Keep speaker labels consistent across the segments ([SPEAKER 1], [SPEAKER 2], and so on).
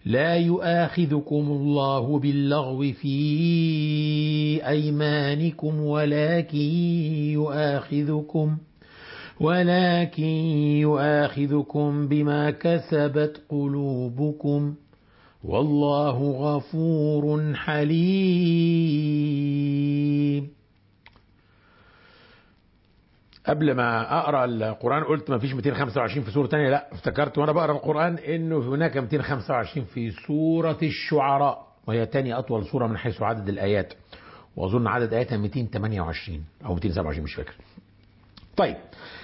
[SPEAKER 1] لا يؤاخذكم الله باللغو في أيمانكم ولكن يؤاخذكم ولكن يؤاخذكم بما كسبت قلوبكم والله غفور حليم قبل ما اقرا القران قلت ما فيش 225 في سوره ثانيه لا افتكرت وانا بقرا القران انه هناك 225 في سوره الشعراء وهي ثاني اطول سوره من حيث عدد الايات واظن عدد اياتها 228 او 227 مش فاكر طيب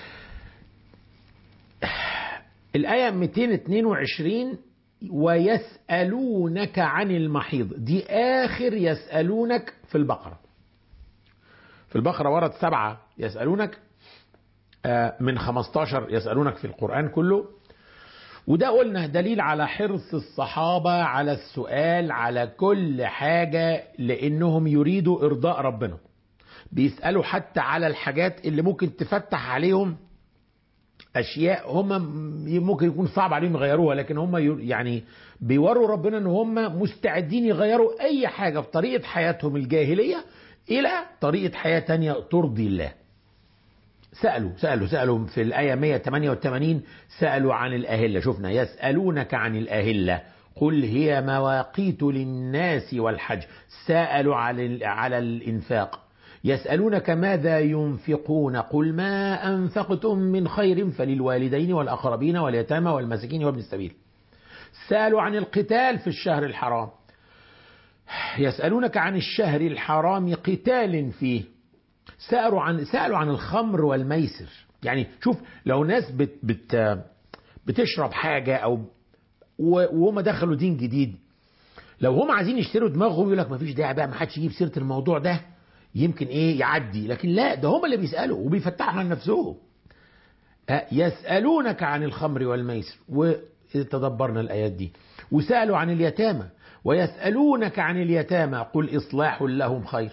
[SPEAKER 1] الآية 222 ويسألونك عن المحيض دي آخر يسألونك في البقرة في البقرة ورد سبعة يسألونك من 15 يسألونك في القرآن كله وده قلنا دليل على حرص الصحابة على السؤال على كل حاجة لأنهم يريدوا إرضاء ربنا بيسألوا حتى على الحاجات اللي ممكن تفتح عليهم اشياء هم ممكن يكون صعب عليهم يغيروها لكن هم يعني بيوروا ربنا ان هم مستعدين يغيروا اي حاجه في طريقه حياتهم الجاهليه الى طريقه حياه تانية ترضي الله. سالوا سالوا سالوا في الايه 188 سالوا عن الاهله شفنا يسالونك عن الاهله قل هي مواقيت للناس والحج سالوا على على الانفاق يسألونك ماذا ينفقون قل ما أنفقتم من خير فللوالدين والأقربين واليتامى والمساكين وابن السبيل سألوا عن القتال في الشهر الحرام يسألونك عن الشهر الحرام قتال فيه سألوا عن سألوا عن الخمر والميسر يعني شوف لو ناس بت بت بتشرب حاجة أو وهم دخلوا دين جديد لو هم عايزين يشتروا دماغهم يقول لك ما فيش داعي بقى ما حدش يجيب سيرة الموضوع ده يمكن ايه يعدي لكن لا ده هم اللي بيسالوا وبيفتحوا عن نفسهم يسالونك عن الخمر والميسر وتدبرنا الايات دي وسالوا عن اليتامى ويسالونك عن اليتامى قل اصلاح لهم خير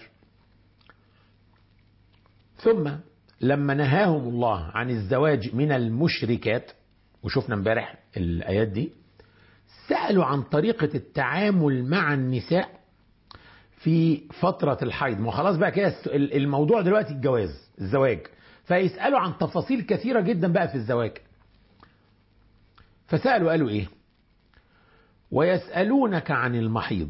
[SPEAKER 1] ثم لما نهاهم الله عن الزواج من المشركات وشفنا امبارح الايات دي سالوا عن طريقه التعامل مع النساء في فترة الحيض ما خلاص بقى كده الموضوع دلوقتي الجواز الزواج فيسألوا عن تفاصيل كثيرة جدا بقى في الزواج فسألوا قالوا ايه ويسألونك عن المحيض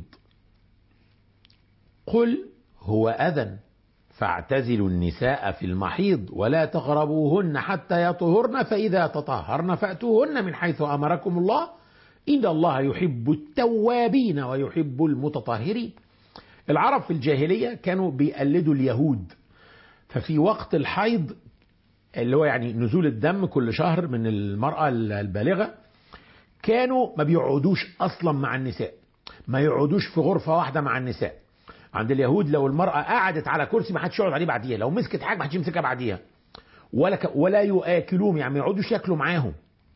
[SPEAKER 1] قل هو أذى فاعتزلوا النساء في المحيض ولا تقربوهن حتى يطهرن فإذا تطهرن فأتوهن من حيث أمركم الله إن الله يحب التوابين ويحب المتطهرين العرب في الجاهلية كانوا بيقلدوا اليهود ففي وقت الحيض اللي هو يعني نزول الدم كل شهر من المرأة البالغة كانوا ما بيقعدوش أصلا مع النساء ما يقعدوش في غرفة واحدة مع النساء عند اليهود لو المرأة قعدت على كرسي ما حدش يقعد عليه بعديها لو مسكت حاجة ما حدش يمسكها بعديها ولا ك... ولا يؤكلوهم يعني ما يقعدوش ياكلوا معاهم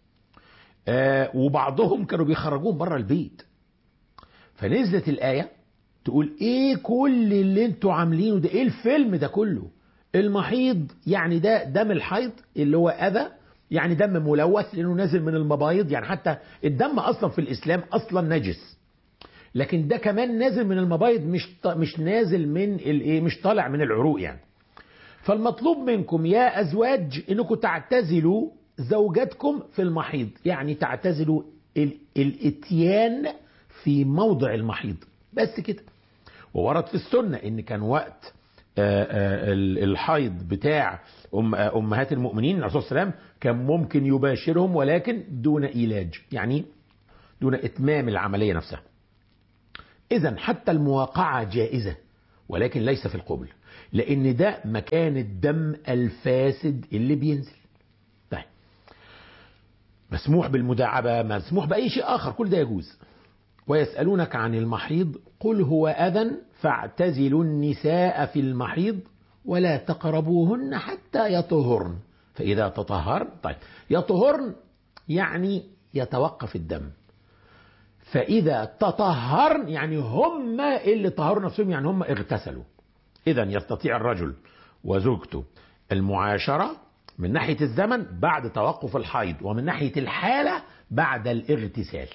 [SPEAKER 1] آه وبعضهم كانوا بيخرجوهم بره البيت فنزلت الآية تقول ايه كل اللي انتوا عاملينه ده ايه الفيلم ده كله المحيض يعني ده دم الحيض اللي هو اذى يعني دم ملوث لانه نازل من المبايض يعني حتى الدم اصلا في الاسلام اصلا نجس لكن ده كمان نازل من المبايض مش مش نازل من الايه مش طالع من العروق يعني فالمطلوب منكم يا ازواج انكم تعتزلوا زوجاتكم في المحيض يعني تعتزلوا الاتيان في موضع المحيض بس كده وورد في السنة ان كان وقت الحيض بتاع أم امهات المؤمنين الرسول صلى الله عليه وسلم كان ممكن يباشرهم ولكن دون ايلاج يعني دون اتمام العملية نفسها اذا حتى المواقعة جائزة ولكن ليس في القبل لان ده مكان الدم الفاسد اللي بينزل طيب مسموح بالمداعبة مسموح بأي شيء آخر كل ده يجوز ويسألونك عن المحيض قل هو أذى فاعتزلوا النساء في المحيض ولا تقربوهن حتى يطهرن فإذا تطهرن طيب يطهرن يعني يتوقف الدم فإذا تطهرن يعني هم اللي طهروا نفسهم يعني هم اغتسلوا إذا يستطيع الرجل وزوجته المعاشرة من ناحية الزمن بعد توقف الحيض ومن ناحية الحالة بعد الاغتسال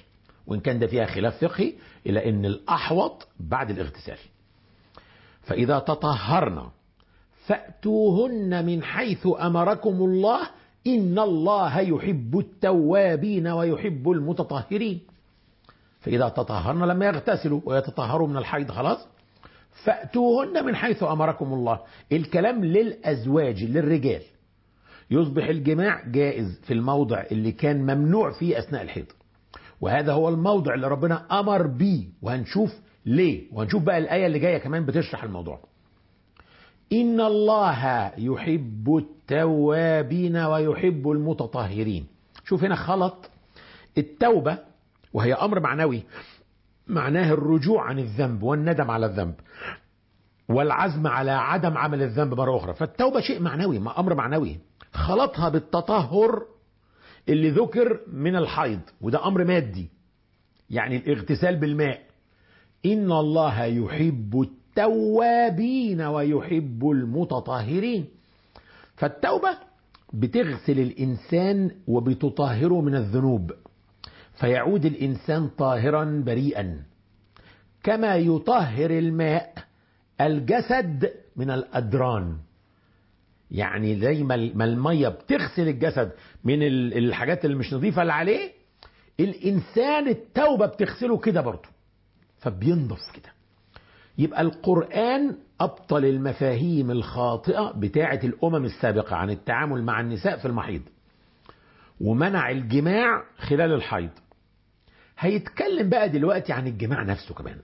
[SPEAKER 1] وإن كان ده فيها خلاف فقهي إلى أن الأحوط بعد الاغتسال فإذا تطهرنا فأتوهن من حيث أمركم الله إن الله يحب التوابين ويحب المتطهرين فإذا تطهرن لما يغتسلوا ويتطهروا من الحيض خلاص فأتوهن من حيث أمركم الله الكلام للأزواج للرجال يصبح الجماع جائز في الموضع اللي كان ممنوع فيه أثناء الحيض وهذا هو الموضع اللي ربنا أمر بيه وهنشوف ليه وهنشوف بقى الآية اللي جاية كمان بتشرح الموضوع إن الله يحب التوابين ويحب المتطهرين شوف هنا خلط التوبة وهي أمر معنوي معناه الرجوع عن الذنب والندم على الذنب والعزم على عدم عمل الذنب مرة أخرى فالتوبة شيء معنوي ما أمر معنوي خلطها بالتطهر اللي ذكر من الحيض وده أمر مادي يعني الاغتسال بالماء إن الله يحب التوابين ويحب المتطهرين فالتوبة بتغسل الإنسان وبتطهره من الذنوب فيعود الإنسان طاهرا بريئا كما يطهر الماء الجسد من الأدران يعني زي ما المية بتغسل الجسد من الحاجات اللي مش نظيفة اللي عليه الإنسان التوبة بتغسله كده برضه فبينضف كده يبقى القرآن أبطل المفاهيم الخاطئة بتاعة الأمم السابقة عن التعامل مع النساء في المحيض ومنع الجماع خلال الحيض هيتكلم بقى دلوقتي عن الجماع نفسه كمان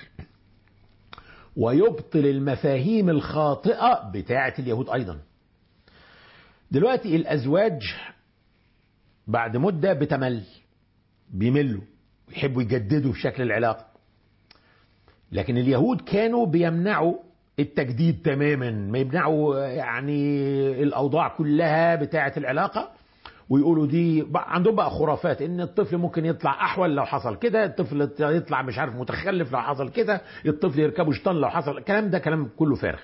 [SPEAKER 1] ويبطل المفاهيم الخاطئة بتاعة اليهود أيضا دلوقتي الأزواج بعد مدة بتمل بيملوا يحبوا يجددوا في شكل العلاقة لكن اليهود كانوا بيمنعوا التجديد تماما ما يمنعوا يعني الأوضاع كلها بتاعة العلاقة ويقولوا دي عندهم بقى خرافات ان الطفل ممكن يطلع احول لو حصل كده الطفل يطلع مش عارف متخلف لو حصل كده الطفل يركبه شيطان لو حصل الكلام ده كلام كله فارغ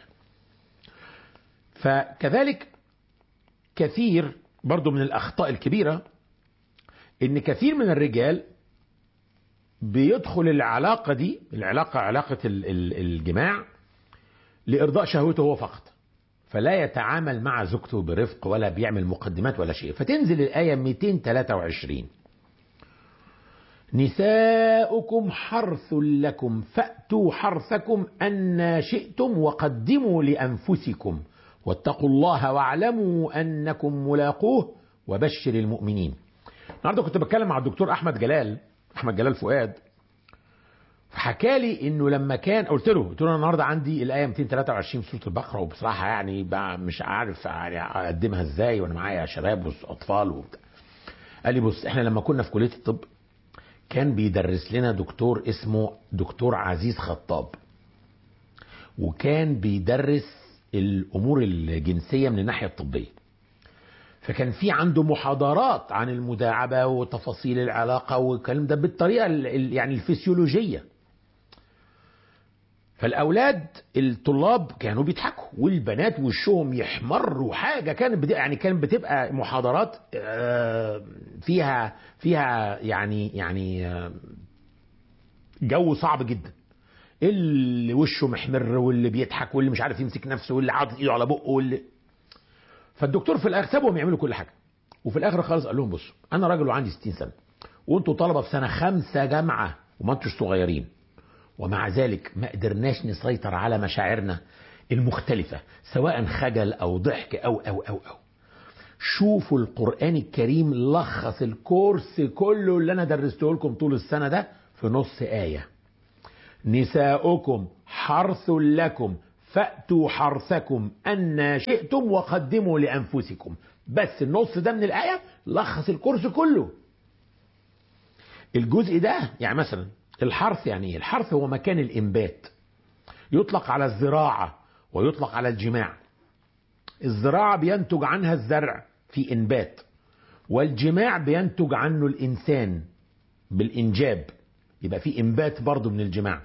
[SPEAKER 1] فكذلك كثير برضو من الاخطاء الكبيرة ان كثير من الرجال بيدخل العلاقة دي العلاقة علاقة الجماع لإرضاء شهوته هو فقط فلا يتعامل مع زوجته برفق ولا بيعمل مقدمات ولا شيء فتنزل الآية 223 نساؤكم حرث لكم فأتوا حرثكم أن شئتم وقدموا لأنفسكم واتقوا الله واعلموا أنكم ملاقوه وبشر المؤمنين النهارده كنت بتكلم مع الدكتور أحمد جلال أحمد جلال فؤاد فحكى لي انه لما كان قلت له قلت له انا النهارده عندي الايه 223 في سوره البقره وبصراحه يعني بقى مش عارف يعني اقدمها ازاي وانا معايا شباب واطفال وبتاع قال لي بص احنا لما كنا في كليه الطب كان بيدرس لنا دكتور اسمه دكتور عزيز خطاب وكان بيدرس الامور الجنسيه من الناحيه الطبيه فكان في عنده محاضرات عن المداعبه وتفاصيل العلاقه والكلام ده بالطريقه يعني الفسيولوجيه فالاولاد الطلاب كانوا بيضحكوا والبنات وشهم يحمر وحاجه كانت بتبقى يعني كانت بتبقى محاضرات فيها فيها يعني يعني جو صعب جدا اللي وشه محمر واللي بيضحك واللي مش عارف يمسك نفسه واللي حاطط ايده على بقه واللي فالدكتور في الاخر سابهم يعملوا كل حاجه وفي الاخر خالص قال لهم بصوا انا راجل وعندي 60 سنه وانتوا طلبه في سنه خمسه جامعه وما انتوش صغيرين ومع ذلك ما قدرناش نسيطر على مشاعرنا المختلفة سواء خجل أو ضحك أو أو أو أو شوفوا القرآن الكريم لخص الكورس كله اللي أنا درسته لكم طول السنة ده في نص آية نساؤكم حرث لكم فأتوا حرثكم أن شئتم وقدموا لأنفسكم بس النص ده من الآية لخص الكورس كله الجزء ده يعني مثلا الحرث يعني ايه؟ الحرث هو مكان الإنبات يطلق على الزراعة ويطلق على الجماع الزراعة بينتج عنها الزرع في إنبات والجماع بينتج عنه الإنسان بالإنجاب يبقى في إنبات برضه من الجماع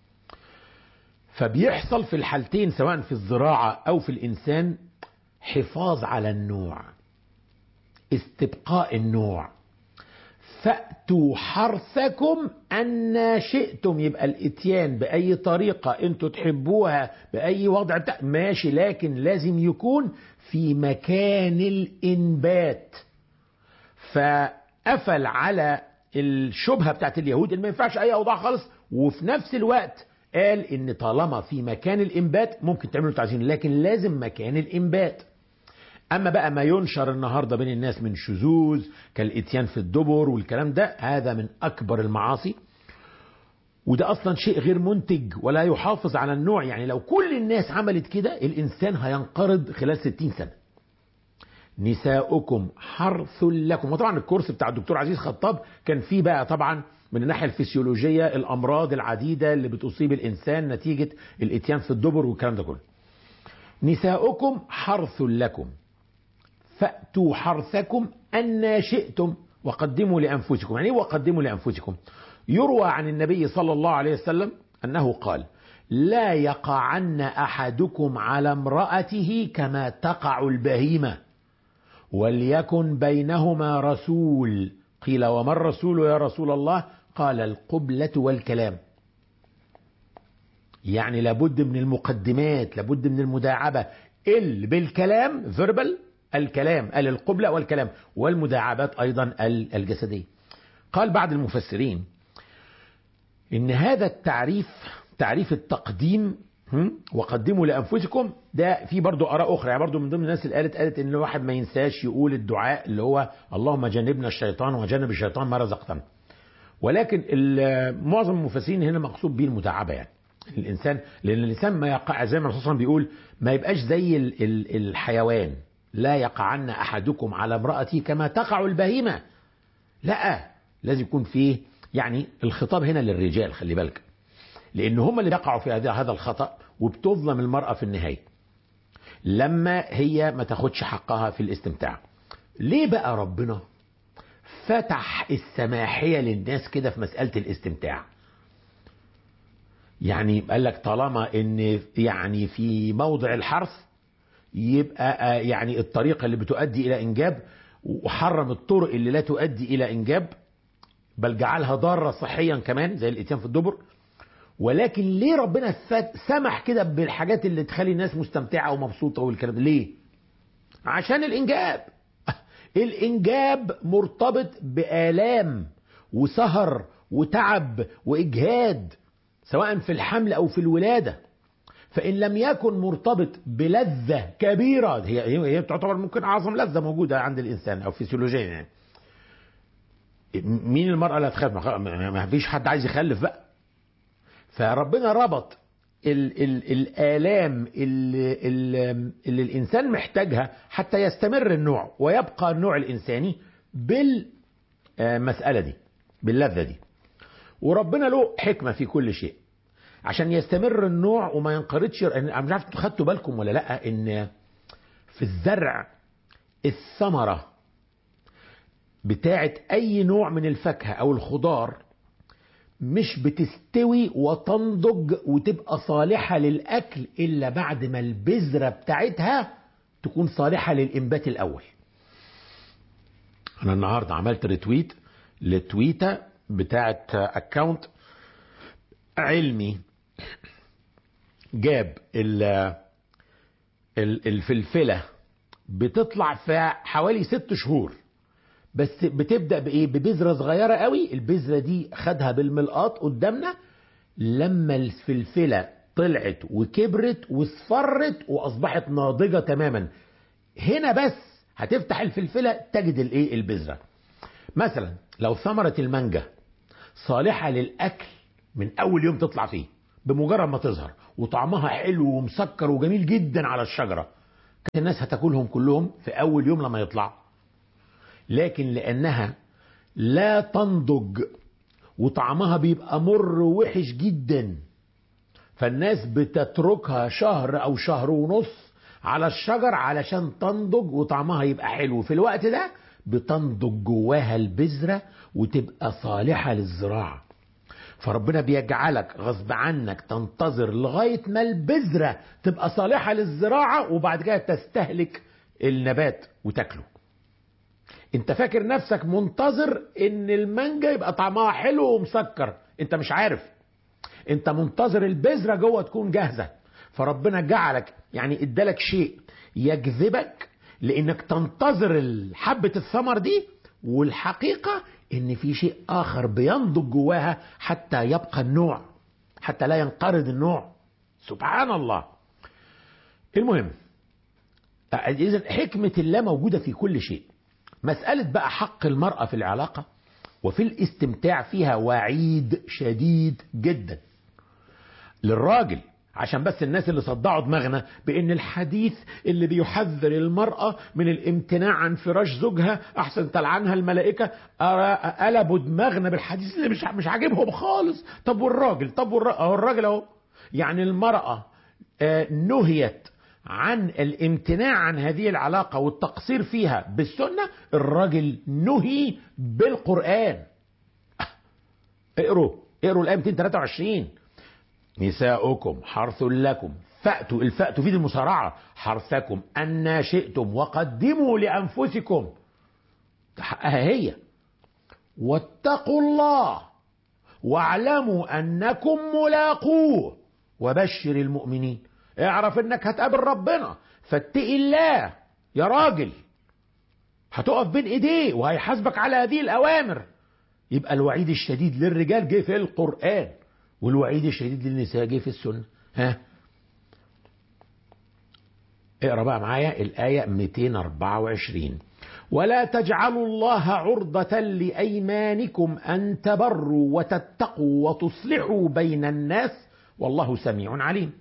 [SPEAKER 1] فبيحصل في الحالتين سواء في الزراعة أو في الإنسان حفاظ على النوع استبقاء النوع فأتوا حرثكم أن شئتم يبقى الاتيان بأي طريقة انتوا تحبوها بأي وضع بتاع ماشي لكن لازم يكون في مكان الإنبات فقفل على الشبهة بتاعت اليهود اللي ما ينفعش أي أوضاع خالص وفي نفس الوقت قال إن طالما في مكان الإنبات ممكن تعملوا تعزين لكن لازم مكان الإنبات اما بقى ما ينشر النهارده بين الناس من شذوذ كالاتيان في الدبر والكلام ده هذا من اكبر المعاصي وده اصلا شيء غير منتج ولا يحافظ على النوع يعني لو كل الناس عملت كده الانسان هينقرض خلال 60 سنه نساؤكم حرث لكم وطبعا الكورس بتاع الدكتور عزيز خطاب كان فيه بقى طبعا من الناحيه الفسيولوجيه الامراض العديده اللي بتصيب الانسان نتيجه الاتيان في الدبر والكلام ده كله نساؤكم حرث لكم فأتوا حرثكم أن شئتم وقدموا لأنفسكم يعني وقدموا لأنفسكم يروى عن النبي صلى الله عليه وسلم أنه قال لا يقعن أحدكم على امرأته كما تقع البهيمة وليكن بينهما رسول قيل وما الرسول يا رسول الله قال القبلة والكلام يعني لابد من المقدمات لابد من المداعبة ال بالكلام فيربال الكلام قال القبلة والكلام والمداعبات أيضا الجسدية قال بعض المفسرين إن هذا التعريف تعريف التقديم وقدموا لأنفسكم ده في برضو آراء أخرى يعني برضو من ضمن الناس اللي قالت قالت إن الواحد ما ينساش يقول الدعاء اللي هو اللهم جنبنا الشيطان وجنب الشيطان ما رزقتنا ولكن معظم المفسرين هنا مقصود به المداعبة يعني الإنسان لأن الإنسان ما يقع زي ما الرسول صلى الله عليه وسلم بيقول ما يبقاش زي الحيوان لا يقعن احدكم على امرأته كما تقع البهيمة لا لازم يكون فيه يعني الخطاب هنا للرجال خلي بالك لان هم اللي بيقعوا في هذا الخطأ وبتظلم المرأة في النهاية لما هي ما تاخدش حقها في الاستمتاع ليه بقى ربنا فتح السماحية للناس كده في مسألة الاستمتاع يعني قال لك طالما ان يعني في موضع الحرث يبقى يعني الطريقة اللي بتؤدي إلى إنجاب وحرم الطرق اللي لا تؤدي إلى إنجاب بل جعلها ضارة صحيا كمان زي الإتيان في الدبر ولكن ليه ربنا سمح كده بالحاجات اللي تخلي الناس مستمتعة ومبسوطة والكلام ده ليه عشان الإنجاب الإنجاب مرتبط بآلام وسهر وتعب وإجهاد سواء في الحمل أو في الولادة فإن لم يكن مرتبط بلذة كبيرة هي هي تعتبر ممكن أعظم لذة موجودة عند الإنسان أو فيسيولوجيا يعني مين المرأة اللي هتخاف ما فيش حد عايز يخلف بقى فربنا ربط ال ال الآلام اللي, اللي الإنسان محتاجها حتى يستمر النوع ويبقى النوع الإنساني بالمسألة دي باللذة دي وربنا له حكمة في كل شيء عشان يستمر النوع وما ينقرضش انا مش عارف انتوا خدتوا بالكم ولا لا ان في الزرع الثمره بتاعه اي نوع من الفاكهه او الخضار مش بتستوي وتنضج وتبقى صالحه للاكل الا بعد ما البذره بتاعتها تكون صالحه للانبات الاول انا النهارده عملت ريتويت لتويته بتاعه اكونت علمي جاب الفلفله بتطلع في حوالي ست شهور بس بتبدا بايه ببذره صغيره قوي البذره دي خدها بالملقاط قدامنا لما الفلفله طلعت وكبرت واصفرت واصبحت ناضجه تماما هنا بس هتفتح الفلفله تجد الايه البذره مثلا لو ثمره المانجا صالحه للاكل من اول يوم تطلع فيه بمجرد ما تظهر وطعمها حلو ومسكر وجميل جدا على الشجره كانت الناس هتاكلهم كلهم في اول يوم لما يطلعوا لكن لانها لا تنضج وطعمها بيبقى مر وحش جدا فالناس بتتركها شهر او شهر ونص على الشجر علشان تنضج وطعمها يبقى حلو في الوقت ده بتنضج جواها البذره وتبقى صالحه للزراعه فربنا بيجعلك غصب عنك تنتظر لغاية ما البذرة تبقى صالحة للزراعة وبعد كده تستهلك النبات وتاكله انت فاكر نفسك منتظر ان المانجا يبقى طعمها حلو ومسكر انت مش عارف انت منتظر البذره جوه تكون جاهزه فربنا جعلك يعني ادالك شيء يجذبك لانك تنتظر حبه الثمر دي والحقيقه ان في شيء اخر بينضج جواها حتى يبقى النوع حتى لا ينقرض النوع سبحان الله المهم اذا حكمه الله موجوده في كل شيء مساله بقى حق المراه في العلاقه وفي الاستمتاع فيها وعيد شديد جدا للراجل عشان بس الناس اللي صدعوا دماغنا بان الحديث اللي بيحذر المرأة من الامتناع عن فراش زوجها احسن تلعنها الملائكة قلبوا دماغنا بالحديث اللي مش مش عاجبهم خالص طب والراجل طب والراجل اهو الراجل اهو يعني المرأة نهيت عن الامتناع عن هذه العلاقة والتقصير فيها بالسنة الراجل نهي بالقرآن اقروا اقروا الآية 223 نساؤكم حرث لكم فأتوا الفاء تفيد المسارعة حرثكم أن شئتم وقدموا لأنفسكم تحققها هي واتقوا الله واعلموا أنكم ملاقوه وبشر المؤمنين اعرف انك هتقابل ربنا فاتقي الله يا راجل هتقف بين ايديه وهيحاسبك على هذه الاوامر يبقى الوعيد الشديد للرجال جه في القران والوعيد الشديد للنساء جه في السنه ها اقرا بقى معايا الايه 224 ولا تجعلوا الله عرضة لأيمانكم أن تبروا وتتقوا وتصلحوا بين الناس والله سميع عليم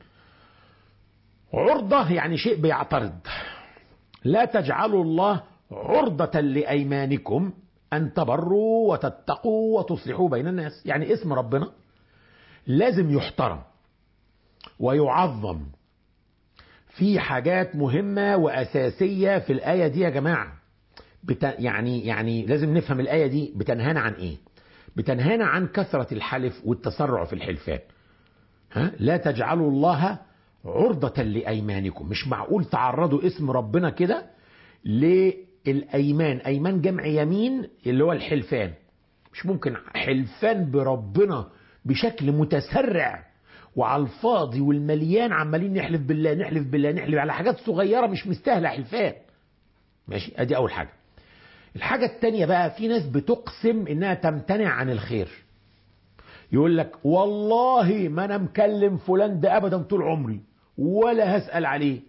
[SPEAKER 1] عرضة يعني شيء بيعترض لا تجعلوا الله عرضة لأيمانكم أن تبروا وتتقوا وتصلحوا بين الناس يعني اسم ربنا لازم يحترم ويعظم في حاجات مهمة وأساسية في الآية دي يا جماعة بت... يعني يعني لازم نفهم الآية دي بتنهانا عن إيه بتنهانا عن كثرة الحلف والتسرع في الحلفان ها؟ لا تجعلوا الله عرضة لأيمانكم مش معقول تعرضوا اسم ربنا كده للأيمان أيمان جمع يمين اللي هو الحلفان مش ممكن حلفان بربنا بشكل متسرع وعلى الفاضي والمليان عمالين نحلف بالله نحلف بالله نحلف على حاجات صغيرة مش مستاهلة حلفان ماشي ادي اول حاجة الحاجة التانية بقى في ناس بتقسم انها تمتنع عن الخير يقول لك والله ما انا مكلم فلان ده ابدا طول عمري ولا هسأل عليه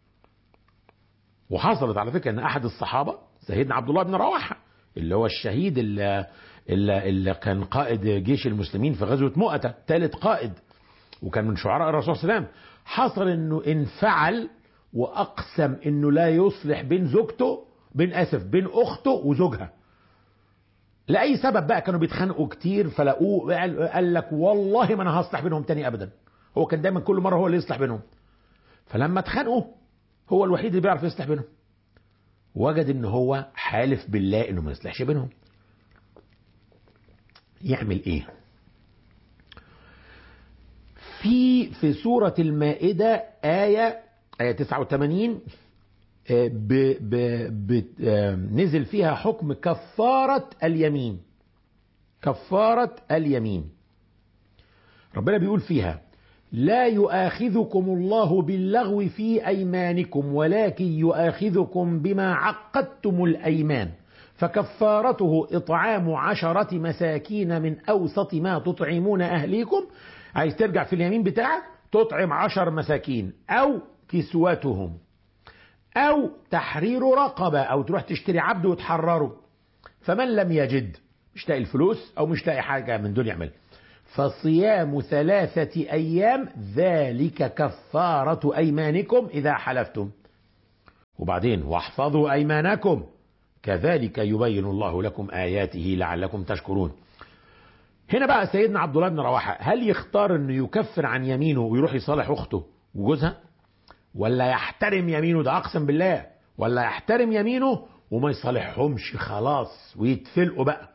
[SPEAKER 1] وحصلت على فكرة ان احد الصحابة سيدنا عبد الله بن رواحة اللي هو الشهيد اللي, اللي, اللي كان قائد جيش المسلمين في غزوة مؤتة ثالث قائد وكان من شعراء الرسول صلى الله عليه وسلم حصل انه انفعل واقسم انه لا يصلح بين زوجته بين اسف بين اخته وزوجها لاي سبب بقى كانوا بيتخانقوا كتير فلقوه قال لك والله ما انا هصلح بينهم تاني ابدا هو كان دايما كل مره هو اللي يصلح بينهم فلما اتخانقوا هو الوحيد اللي بيعرف يصلح بينهم وجد ان هو حالف بالله انه ما يصلحش بينهم يعمل ايه في في سورة المائدة آية آية 89 ب ب ب نزل فيها حكم كفارة اليمين كفارة اليمين ربنا بيقول فيها لا يؤاخذكم الله باللغو في أيمانكم ولكن يؤاخذكم بما عقدتم الأيمان فكفارته إطعام عشرة مساكين من أوسط ما تطعمون أهليكم عايز ترجع في اليمين بتاعك تطعم عشر مساكين أو كسوتهم أو تحرير رقبة أو تروح تشتري عبد وتحرره فمن لم يجد مش لاقي الفلوس أو مش لاقي حاجة من دول يعمل فصيام ثلاثة أيام ذلك كفارة أيمانكم إذا حلفتم وبعدين واحفظوا أيمانكم كذلك يبين الله لكم آياته لعلكم تشكرون هنا بقى سيدنا عبد الله بن رواحه هل يختار انه يكفر عن يمينه ويروح يصالح اخته وجوزها ولا يحترم يمينه ده اقسم بالله ولا يحترم يمينه وما يصالحهمش خلاص ويتفلقوا بقى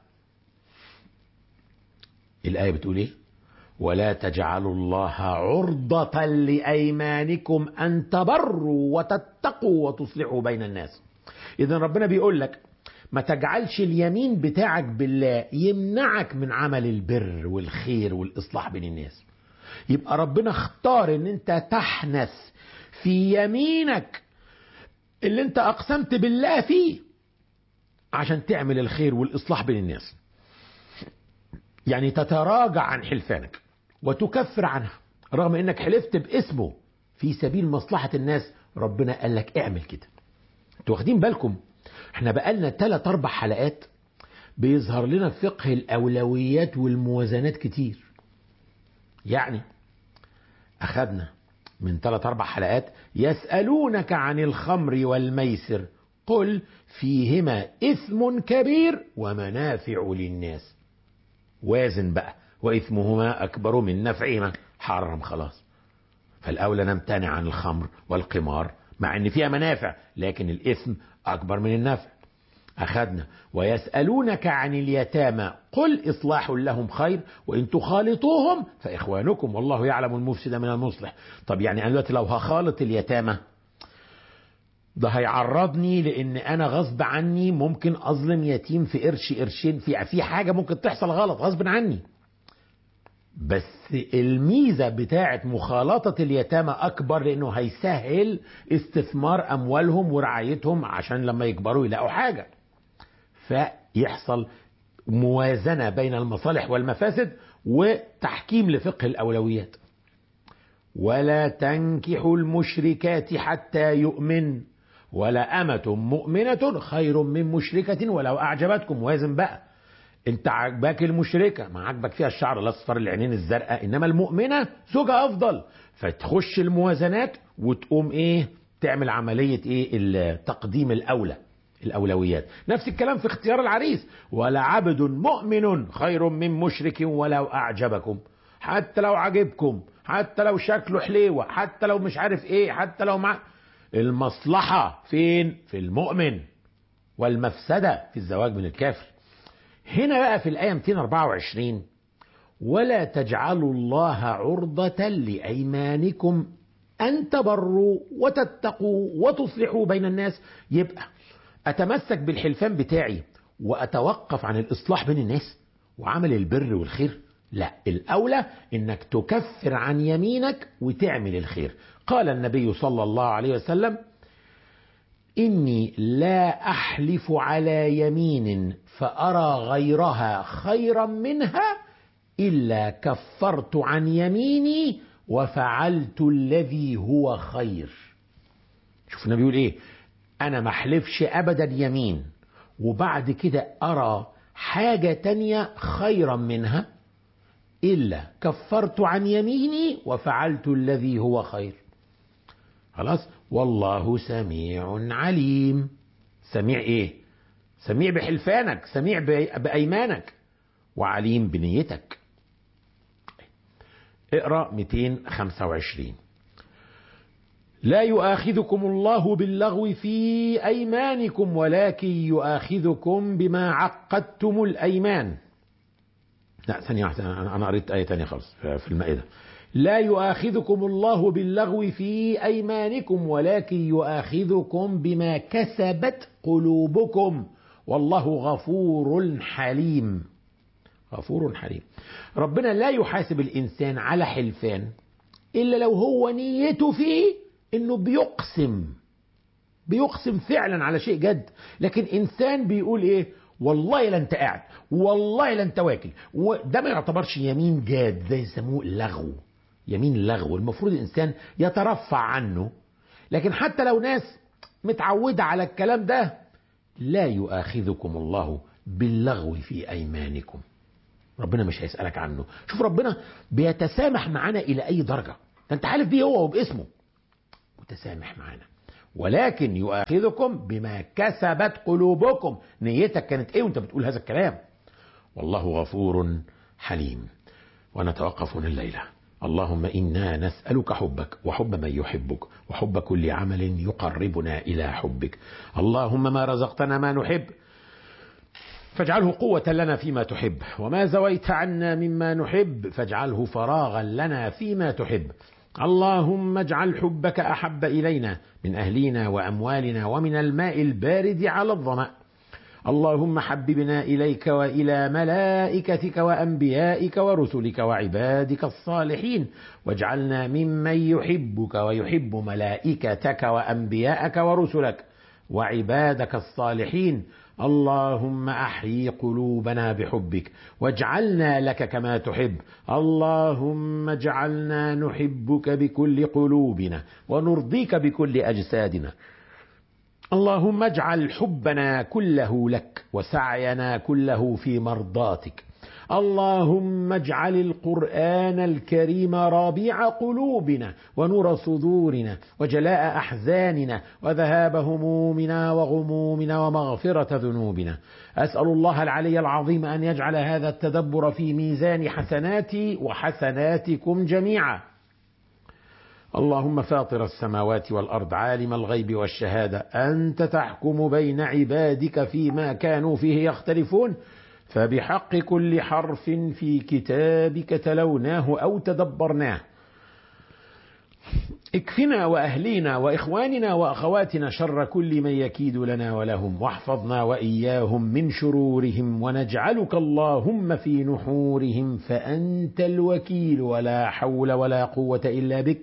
[SPEAKER 1] الآية بتقول ايه ولا تجعلوا الله عرضة لأيمانكم أن تبروا وتتقوا وتصلحوا بين الناس إذا ربنا بيقول لك ما تجعلش اليمين بتاعك بالله يمنعك من عمل البر والخير والإصلاح بين الناس يبقى ربنا اختار ان انت تحنث في يمينك اللي انت اقسمت بالله فيه عشان تعمل الخير والاصلاح بين الناس يعني تتراجع عن حلفانك وتكفر عنها رغم انك حلفت باسمه في سبيل مصلحة الناس ربنا قال لك اعمل كده انتوا واخدين بالكم احنا بقالنا ثلاث اربع حلقات بيظهر لنا فقه الاولويات والموازنات كتير يعني اخذنا من ثلاث اربع حلقات يسالونك عن الخمر والميسر قل فيهما اثم كبير ومنافع للناس وازن بقى واثمهما اكبر من نفعهما حرم خلاص فالاولى نمتنع عن الخمر والقمار مع ان فيها منافع لكن الاثم اكبر من النفع أخذنا ويسألونك عن اليتامى قل إصلاح لهم خير وإن تخالطوهم فإخوانكم والله يعلم المفسد من المصلح طب يعني أنا دلوقتي لو هخالط اليتامى ده هيعرضني لان انا غصب عني ممكن اظلم يتيم في قرش قرشين في في حاجه ممكن تحصل غلط غصب عني بس الميزه بتاعه مخالطه اليتامى اكبر لانه هيسهل استثمار اموالهم ورعايتهم عشان لما يكبروا يلاقوا حاجه فيحصل موازنه بين المصالح والمفاسد وتحكيم لفقه الاولويات ولا تنكحوا المشركات حتى يؤمن ولا أمة مؤمنة خير من مشركة ولو أعجبتكم وازن بقى انت عجبك المشركة ما عجبك فيها الشعر الأصفر العينين الزرقاء إنما المؤمنة زوجها أفضل فتخش الموازنات وتقوم إيه تعمل عملية إيه تقديم الأولى الأولويات نفس الكلام في اختيار العريس ولا عبد مؤمن خير من مشرك ولو أعجبكم حتى لو عجبكم حتى لو شكله حليوة حتى لو مش عارف ايه حتى لو مع المصلحة فين في المؤمن والمفسدة في الزواج من الكافر هنا بقى في الآية 224 ولا تجعلوا الله عرضة لأيمانكم أن تبروا وتتقوا وتصلحوا بين الناس يبقى أتمسك بالحلفان بتاعي وأتوقف عن الإصلاح بين الناس وعمل البر والخير لا الأولى إنك تكفر عن يمينك وتعمل الخير قال النبي صلى الله عليه وسلم إني لا أحلف على يمين فأرى غيرها خيرا منها إلا كفرت عن يميني وفعلت الذي هو خير شوف النبي يقول إيه أنا ما أحلفش أبدا يمين وبعد كده أرى حاجة تانية خيرا منها إلا كفرت عن يميني وفعلت الذي هو خير خلاص والله سميع عليم سميع ايه سميع بحلفانك سميع بأيمانك وعليم بنيتك اقرأ 225 لا يؤاخذكم الله باللغو في أيمانكم ولكن يؤاخذكم بما عقدتم الأيمان لا ثانية واحدة أنا قريت آية ثانية خالص في المائدة لا يؤاخذكم الله باللغو في أيمانكم ولكن يؤاخذكم بما كسبت قلوبكم والله غفور حليم غفور حليم ربنا لا يحاسب الإنسان على حلفان إلا لو هو نيته فيه إنه بيقسم بيقسم فعلا على شيء جد لكن إنسان بيقول إيه والله لا انت قاعد والله لا انت واكل وده ما يعتبرش يمين جاد ده يسموه لغو يمين لغو المفروض الانسان يترفع عنه لكن حتى لو ناس متعودة على الكلام ده لا يؤاخذكم الله باللغو في ايمانكم ربنا مش هيسألك عنه شوف ربنا بيتسامح معانا الى اي درجة ده انت حالف بيه هو وباسمه متسامح معانا ولكن يؤاخذكم بما كسبت قلوبكم نيتك كانت ايه وانت بتقول هذا الكلام والله غفور حليم ونتوقف هنا الليلة اللهم إنا نسألك حبك وحب من يحبك وحب كل عمل يقربنا إلى حبك اللهم ما رزقتنا ما نحب فاجعله قوة لنا فيما تحب وما زويت عنا مما نحب فاجعله فراغا لنا فيما تحب اللهم اجعل حبك احب الينا من اهلينا واموالنا ومن الماء البارد على الظما اللهم حببنا إليك وإلى ملائكتك وأنبيائك ورسلك وعبادك الصالحين واجعلنا ممن يحبك ويحب ملائكتك وأنبياءك ورسلك وعبادك الصالحين اللهم احيي قلوبنا بحبك واجعلنا لك كما تحب اللهم اجعلنا نحبك بكل قلوبنا ونرضيك بكل اجسادنا اللهم اجعل حبنا كله لك وسعينا كله في مرضاتك اللهم اجعل القرآن الكريم ربيع قلوبنا ونور صدورنا وجلاء أحزاننا وذهاب همومنا وغمومنا ومغفرة ذنوبنا أسأل الله العلي العظيم أن يجعل هذا التدبر في ميزان حسناتي وحسناتكم جميعا اللهم فاطر السماوات والأرض عالم الغيب والشهادة أنت تحكم بين عبادك فيما كانوا فيه يختلفون فبحق كل حرف في كتابك تلوناه أو تدبرناه اكفنا وأهلينا وإخواننا وأخواتنا شر كل من يكيد لنا ولهم واحفظنا وإياهم من شرورهم ونجعلك اللهم في نحورهم فأنت الوكيل ولا حول ولا قوة إلا بك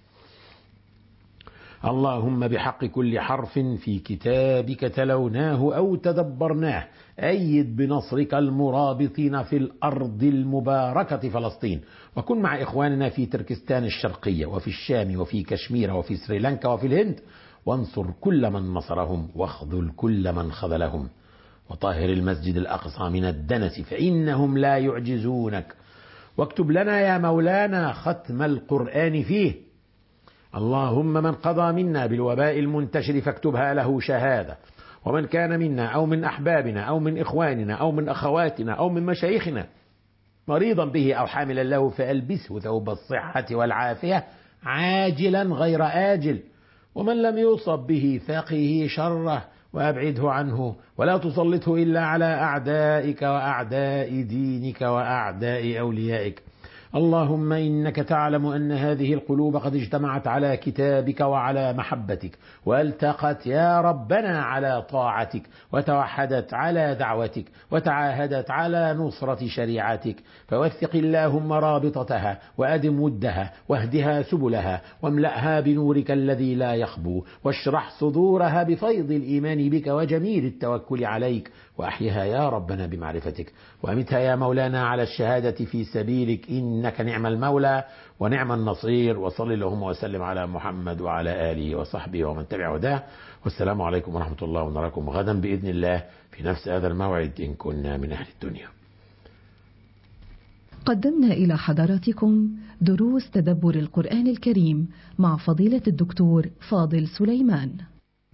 [SPEAKER 1] اللهم بحق كل حرف في كتابك تلوناه أو تدبرناه أيد بنصرك المرابطين في الأرض المباركة فلسطين وكن مع إخواننا في تركستان الشرقية وفي الشام وفي كشمير وفي سريلانكا وفي الهند وانصر كل من نصرهم واخذل كل من خذلهم وطهر المسجد الأقصى من الدنس فإنهم لا يعجزونك واكتب لنا يا مولانا ختم القرآن فيه اللهم من قضى منا بالوباء المنتشر فاكتبها له شهاده ومن كان منا او من احبابنا او من اخواننا او من اخواتنا او من مشايخنا مريضا به او حاملا له فالبسه ثوب الصحه والعافيه عاجلا غير اجل ومن لم يصب به فقه شره وابعده عنه ولا تسلطه الا على اعدائك واعداء دينك واعداء اوليائك اللهم انك تعلم ان هذه القلوب قد اجتمعت على كتابك وعلى محبتك والتقت يا ربنا على طاعتك وتوحدت على دعوتك وتعاهدت على نصره شريعتك فوثق اللهم رابطتها وادم ودها واهدها سبلها واملاها بنورك الذي لا يخبو واشرح صدورها بفيض الايمان بك وجميل التوكل عليك واحيها يا ربنا بمعرفتك وامتها يا مولانا على الشهاده في سبيلك انك نعم المولى ونعم النصير وصل اللهم وسلم على محمد وعلى اله وصحبه ومن تبع هداه والسلام عليكم ورحمه الله ونراكم غدا باذن الله في نفس هذا الموعد ان كنا من اهل الدنيا.
[SPEAKER 2] قدمنا الى حضراتكم دروس تدبر القران الكريم مع فضيله الدكتور فاضل سليمان.